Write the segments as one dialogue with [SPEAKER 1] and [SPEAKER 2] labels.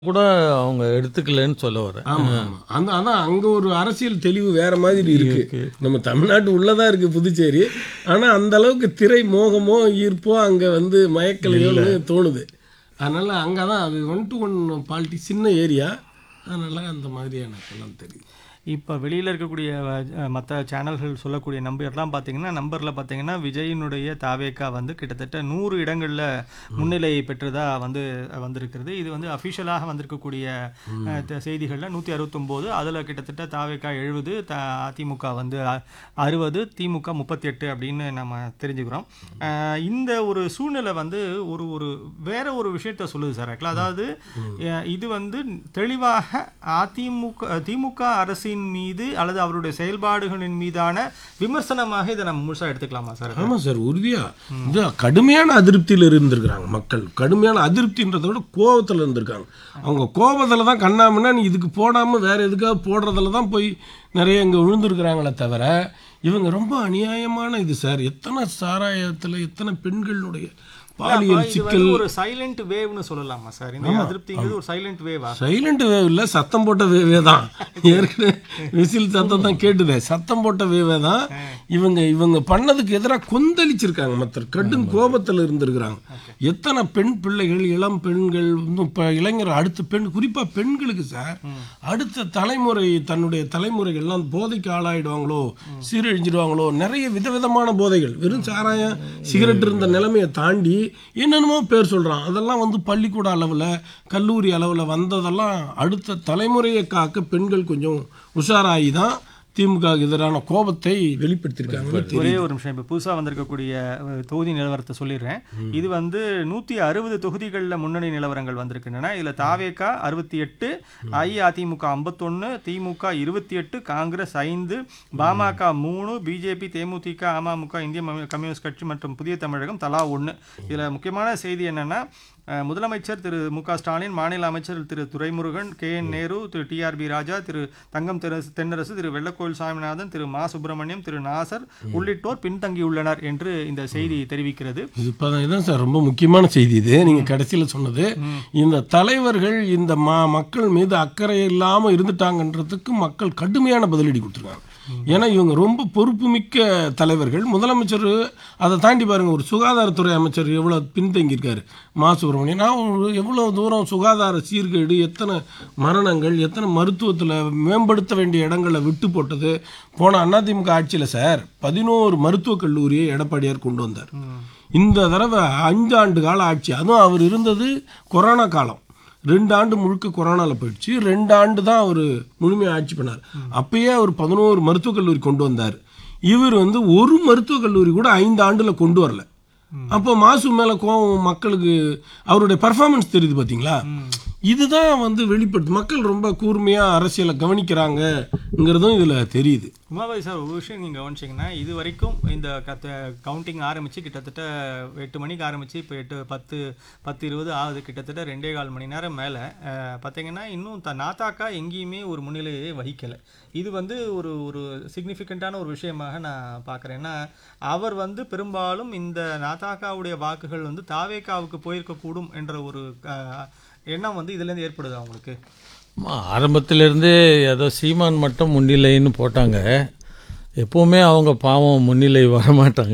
[SPEAKER 1] கூட அவங்க எடுத்துக்கலன்னு சொல்ல வரேன்
[SPEAKER 2] ஆமா ஆமா அந்த அதான் அங்க ஒரு அரசியல் தெளிவு வேற மாதிரி இருக்கு நம்ம தமிழ்நாட்டு உள்ளதா இருக்கு புதுச்சேரி ஆனா அந்த அளவுக்கு திரை மோகமோ ஈர்ப்போ அங்க வந்து மயக்கலையோன்னு தோணுது அதனால அங்கதான் அது ஒன் டு ஒன் பாலிட்டி சின்ன ஏரியா அதனால அந்த மாதிரி எனக்கு எல்லாம் தெரியுது
[SPEAKER 3] இப்போ வெளியில் இருக்கக்கூடிய மற்ற சேனல்கள் சொல்லக்கூடிய நம்பர்லாம் பார்த்தீங்கன்னா நம்பரில் பார்த்தீங்கன்னா விஜயினுடைய தாவேக்கா வந்து கிட்டத்தட்ட நூறு இடங்களில் முன்னிலை பெற்றதா வந்து வந்திருக்கிறது இது வந்து அஃபிஷியலாக வந்திருக்கக்கூடிய அஹ், த- செய்திகள்ல நூற்றி அறுபத்தொம்போது அதில் கிட்டத்தட்ட தாவேக்கா எழுபது த அதிமுக வந்து அறுபது திமுக முப்பத்தி எட்டு அப்படின்னு நம்ம தெரிஞ்சுக்கிறோம் அஹ், இந்த ஒரு சூழ்நிலை வந்து ஒரு ஒரு வேற ஒரு விஷயத்த சொல்லுது சார் ஆக்சுவலாக அதாவது அஹ், இது வந்து தெளிவாக அதிமுக திமுக அரசின் மீது அல்லது அவருடைய செயல்பாடுகளின் மீதான விமர்சனமாக இதை நம்ம முழுசா எடுத்துக்கலாமா சார்
[SPEAKER 2] ஆமா சார் உறுதியா இது கடுமையான அதிருப்தியில் இருந்திருக்கிறாங்க மக்கள் கடுமையான அதிருப்தின்றதை விட கோபத்தில் இருந்திருக்காங்க அவங்க கோபத்தில் தான் கண்ணாமன்னா நீ இதுக்கு போடாமல் வேற எதுக்காக போடுறதுல தான் போய் நிறைய இங்கே விழுந்திருக்கிறாங்களே தவிர இவங்க ரொம்ப அநியாயமான இது சார் எத்தனை சாராயத்தில் எத்தனை பெண்களுடைய பாலியல்
[SPEAKER 3] இது
[SPEAKER 2] சிக்கல்
[SPEAKER 3] வந்து ஒரு சைலண்ட் வேவ்னு சொல்லலாமா சார் இந்த அதிருப்திங்கிறது ஒரு சைலண்ட் வேவா
[SPEAKER 2] சைலண்ட் வேவ் இல்லை சத்தம் போட்ட வேவே தான் ஏற்கனவே விசில் சத்தம் தான் கேட்டுதே சத்தம் போட்ட வேவே தான் இவங்க இவங்க பண்ணதுக்கு எதிராக கொந்தளிச்சிருக்காங்க மற்ற கடும் கோபத்தில் இருந்திருக்கிறாங்க எத்தனை பெண் பிள்ளைகள் இளம் பெண்கள் இன்னும் இப்போ இளைஞர் அடுத்த பெண் குறிப்பாக பெண்களுக்கு சார் அடுத்த தலைமுறை தன்னுடைய தலைமுறைகள்லாம் போதைக்கு ஆளாயிடுவாங்களோ சீரழிஞ்சிடுவாங்களோ நிறைய விதவிதமான போதைகள் வெறும் சாராயம் சிகரெட் இருந்த நிலைமையை தாண்டி என்னென்னமோ பேர் சொல்கிறான் அதெல்லாம் வந்து பள்ளிக்கூட அளவில் கல்லூரி அளவில் வந்ததெல்லாம் அடுத்த தலைமுறையை காக்க பெண்கள் கொஞ்சம் உஷாராகி தான் திமுக க்கு எதிரான கோபத்தை வெளிப்படுத்தியிருக்காங்க
[SPEAKER 3] ஒரே ஒரு நிமிஷம் இப்போ புதுசாக வந்திருக்கக்கூடிய அஹ், தொகுதி நிலவரத்தை சொல்லிடுறேன் இது வந்து நூற்றி அறுபது தொகுதிகளில் முன்னணி நிலவரங்கள் வந்திருக்கின்றன இதில் தாவேகா அறுபத்தி எட்டு அஇஅதிமுக ஐம்பத்தொன்று திமுக இருபத்தி எட்டு காங்கிரஸ் ஐந்து பாமக மூணு பிஜேபி தேமுதிக அமமுக இந்திய ம- கம்யூனிஸ்ட் கட்சி மற்றும் புதிய தமிழகம் தலா ஒன்று இதில் முக்கியமான செய்தி என்னன்னா அஹ், முதலமைச்சர் திரு மு க ஸ்டாலின் மாநில அமைச்சர் Thiru Duraimurugan K N Nehru Thiru TRB Raja Thiru Thangam தெரசு தென்னரசு திரு வெள்ளக்கோயில் சாமிநாதன் திரு மா சுப்பிரமணியம் திரு நாசர் உள்ளிட்டோர் பின்தங்கியுள்ளனர் என்று இந்த செய்தி தெரிவிக்கிறது
[SPEAKER 2] இது இப்போ இதுதான் சார் ரொம்ப முக்கியமான செய்தி இது நீங்கள் கடைசியில் சொன்னது இந்த தலைவர்கள் இந்த ம மக்கள் மீது அக்கறை இல்லாமல் இருந்துட்டாங்கன்றதுக்கு மக்கள் கடுமையான பதிலடி கொடுத்துருக்காங்க ஏன்னா இவங்க ரொம்ப பொறுப்புமிக்க தலைவர்கள் முதலமைச்சர் அதை தாண்டி பாருங்க ஒரு சுகாதாரத்துறை அமைச்சர் எவ்வளோ பின்தங்கியிருக்காரு மா சுப்பிரமணியன் நான் ஒரு எவ்வளோ தூரம் சுகாதார சீர்கேடு எத்தனை மரணங்கள் எத்தனை மருத்துவத்தில் மேம்படுத்த வேண்டிய இடங்களை விட்டு போட்டது போன அதிமுக ஆட்சியில் சார் பதினோரு மருத்துவக் கல்லூரியை எடப்பாடியார் கொண்டு வந்தார் இந்த தடவை அஞ்சு ஆண்டு கால ஆட்சி அதுவும் அவர் இருந்தது கொரோனா காலம் ரெண்டு ஆண்டு முழுக்க கொரோனாவில் போயிடுச்சு ரெண்டு ஆண்டு தான் அவர் முழுமையாக ஆட்சி பண்ணார் அப்பயே அவர் பதினோரு மருத்துவக் கல்லூரி கொண்டு வந்தார் இவர் வந்து ஒரு மருத்துவக் கல்லூரி கூட ஐந்து ஆண்டுல கொண்டு வரல அப்போ மாசு மேலே கோவம் மக்களுக்கு அவருடைய பர்ஃபார்மன்ஸ் தெரியுது பார்த்தீங்களா இதுதான் வந்து வெளிப்படுத்து மக்கள் ரொம்ப கூர்மையாக அரசியலை கவனிக்கிறாங்கங்கிறதும் இதில் தெரியுது
[SPEAKER 3] உமாபாய் சார் ஒரு விஷயம் நீங்கள் கவனிச்சிங்கன்னா இது வரைக்கும் இந்த கத்த கவுண்டிங் ஆரம்பித்து கிட்டத்தட்ட எட்டு மணிக்கு ஆரம்பித்து இப்போ எட்டு பத்து பத்து இருபது ஆகுது கிட்டத்தட்ட ரெண்டே கால் மணி நேரம் மேலே பார்த்தீங்கன்னா இன்னும் த நாத்தாக்கா எங்கேயுமே ஒரு முன்னிலையை வகிக்கலை இது வந்து ஒரு ஒரு சிக்னிஃபிகண்ட்டான ஒரு விஷயமாக நான் பார்க்குறேன் ஏன்னா அவர் வந்து பெரும்பாலும் இந்த நாத்தாக்காவுடைய வாக்குகள் வந்து தாவேக்காவுக்கு போயிருக்கக்கூடும் என்ற ஒரு அஹ், எண்ணம் வந்து இதுலேருந்து ஏற்படுது அவங்களுக்கு
[SPEAKER 1] ஆமா, ஆரம்பத்திலிருந்தே ஏதோ சீமான் மட்டும் முன்னிலைன்னு போட்டாங்க எப்போவுமே அவங்க பாவம் முன்னிலை வரமாட்டாங்க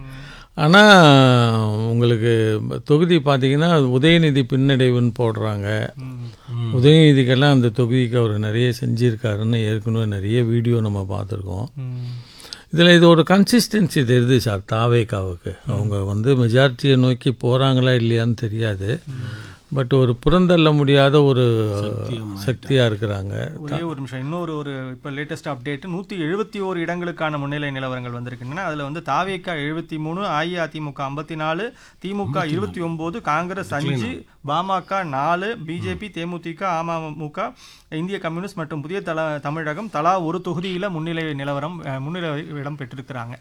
[SPEAKER 1] ஆனால் உங்களுக்கு தொகுதி பார்த்தீங்கன்னா உதயநிதி பின்னடைவுன்னு போடுறாங்க உதயநிதிக்கெல்லாம் அந்த தொகுதிக்கு அவர் நிறைய செஞ்சிருக்காருன்னு ஏற்கனவே நிறைய வீடியோ நம்ம பார்த்துருக்கோம் இதில் இது ஒரு கன்சிஸ்டன்சி தெரியுது சார் தாவேக்காவுக்கு அவங்க வந்து மெஜாரிட்டியை நோக்கி போகிறாங்களா இல்லையான்னு தெரியாது பட் ஒரு புறந்தள்ள முடியாத ஒரு சக்தியாக இருக்கிறாங்க
[SPEAKER 3] ஒரே ஒரு நிமிஷம் இன்னொரு ஒரு இப்போ லேட்டஸ்ட் அப்டேட் நூற்றி எழுபத்தி ஓரு இடங்களுக்கான முன்னிலை நிலவரங்கள் வந்திருக்கின்றன அதில் வந்து தாவேக்கா எழுபத்தி மூணு அஇஅதிமுக ஐம்பத்தி நாலு திமுக இருபத்தி ஒம்பது காங்கிரஸ் அஞ்சு பாமக நாலு பிஜேபி தேமுதிக அமமுக இந்திய கம்யூனிஸ்ட் மற்றும் புதிய தல தமிழகம் தலா ஒரு தொகுதியில் முன்னிலை நிலவரம் அஹ், முன்னிலை இடம் பெற்றிருக்கிறாங்க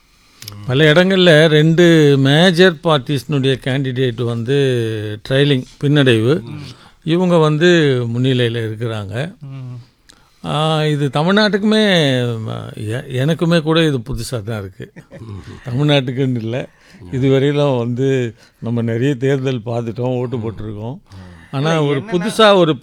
[SPEAKER 1] பல இடங்களில் ரெண்டு மேஜர் பார்ட்டிஸ்னுடைய கேண்டிடேட் வந்து ட்ரைலிங் பின்னடைவு இவங்க வந்து முன்னிலையில் இருக்கிறாங்க
[SPEAKER 3] ம்.
[SPEAKER 1] ஆ, இது தமிழ்நாட்டுக்குமே எ- எனக்குமே கூட இது புதுசாக தான் இருக்குது தமிழ்நாட்டுக்குன்னு இல்லை இதுவரையிலும் வந்து நம்ம நிறைய தேர்தல் பார்த்துட்டோம் ஓட்டு போட்டிருக்கோம் ஆனால் ஒரு புதுசாக ஒரு